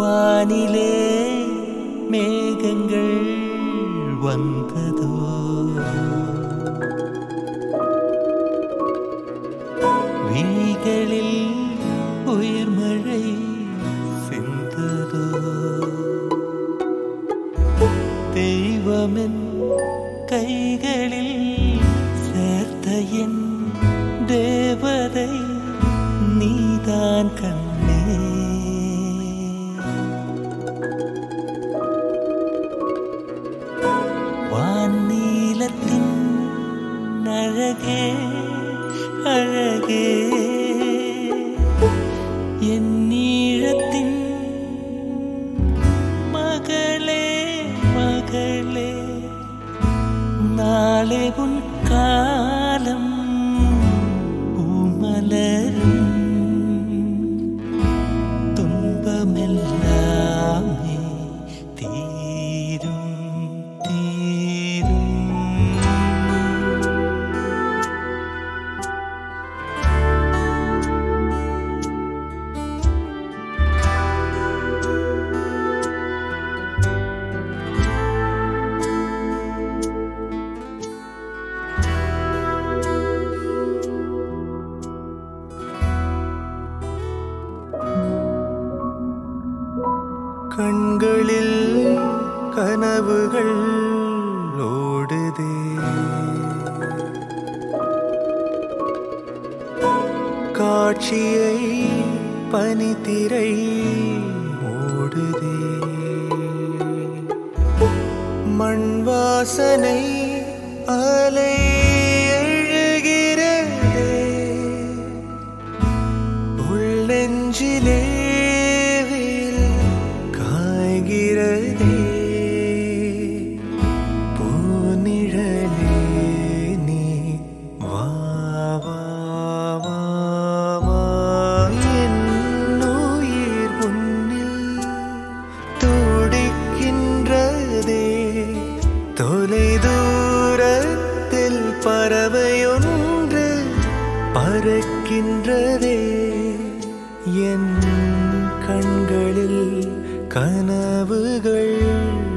வானிலே மேகங்கள் வந்ததோ விழிகளில் உயிர் மழை சிந்ததோ தெய்வமென் கைகளில் சேர்த்த என் தேவதை நீதான் கண்ணே வானீலத்தின் அழகே அழகே என் நீழத்தின் மகளே மகளே நாளே உன் காலம் பூமலரும் துன்பமெல்லாமே தீரும் தீரும் கண்களில் கனவுகள் ஓடுதே காட்சியை பனித்திரை மூடுதே மண் வாசனை அலை எழுகிறதே உள்ளெஞ்சிலே வேல் காய்கிறதே பூநிழலே நீ வா வா வா வா என்னுயிர் உன்னில் துடிக்கின்றதே தொலை தூரத்தில் பறவையொன்று பறக்கின்றதே என் கண்களில் கனவுகள்